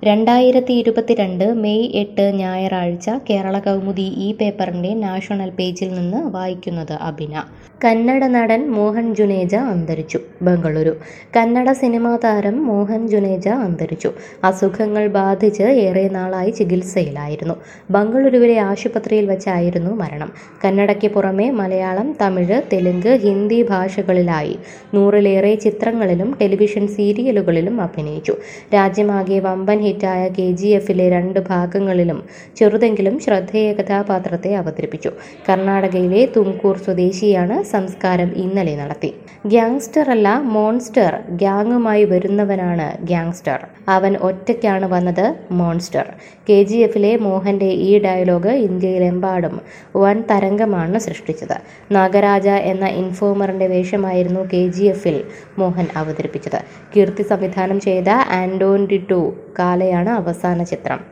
രണ്ടായിരത്തി ഇരുപത്തിരണ്ട് മെയ് എട്ട് ഞായറാഴ്ച കേരള കൗമുദി ഈ പേപ്പറിന്റെ നാഷണൽ പേജിൽ നിന്ന് വായിക്കുന്നത് അബിന കന്നഡ നടൻ മോഹൻ ജുനേജ അന്തരിച്ചു ബംഗളൂരു കന്നഡ സിനിമാ താരം മോഹൻ ജുനേജ അന്തരിച്ചു അസുഖങ്ങൾ ബാധിച്ച് ഏറെ നാളായി ചികിത്സയിലായിരുന്നു ബംഗളൂരുവിലെ ആശുപത്രിയിൽ വെച്ചായിരുന്നു മരണം കന്നഡയ്ക്ക് പുറമെ മലയാളം തമിഴ് തെലുങ്ക് ഹിന്ദി ഭാഷകളിലായി നൂറിലേറെ ചിത്രങ്ങളിലും ടെലിവിഷൻ സീരിയലുകളിലും അഭിനയിച്ചു രാജ്യമാകെ വമ്പൻ ഹിറ്റായ കെ ജി എഫിലെ രണ്ട് ഭാഗങ്ങളിലും ചെറുതെങ്കിലും ശ്രദ്ധേയ കഥാപാത്രത്തെ അവതരിപ്പിച്ചു കർണാടകയിലെ തുംകൂർ സ്വദേശിയാണ് സംസ്കാരം ഇന്നലെ നടത്തി ഗ്യാങ്സ്റ്റർ അല്ല മോൺസ്റ്റർ ഗ്യാങ്ങുമായി വരുന്നവനാണ് ഗ്യാങ്സ്റ്റർ അവൻ ഒറ്റയ്ക്കാണ് വന്നത് മോൺസ്റ്റർ കെ ജി എഫിലെ മോഹന്റെ ഈ ഡയലോഗ് ഇന്ത്യയിലെമ്പാടും വൻ തരംഗമാണ് സൃഷ്ടിച്ചത് നാഗരാജ എന്ന ഇൻഫോമറിന്റെ വേഷമായിരുന്നു കെ ജി എഫിൽ മോഹൻ അവതരിപ്പിച്ചത് കീർത്തി സംവിധാനം ചെയ്ത ആൻഡോൻ ഡിറ്റു കാലയാണ് അവസാന ചിത്രം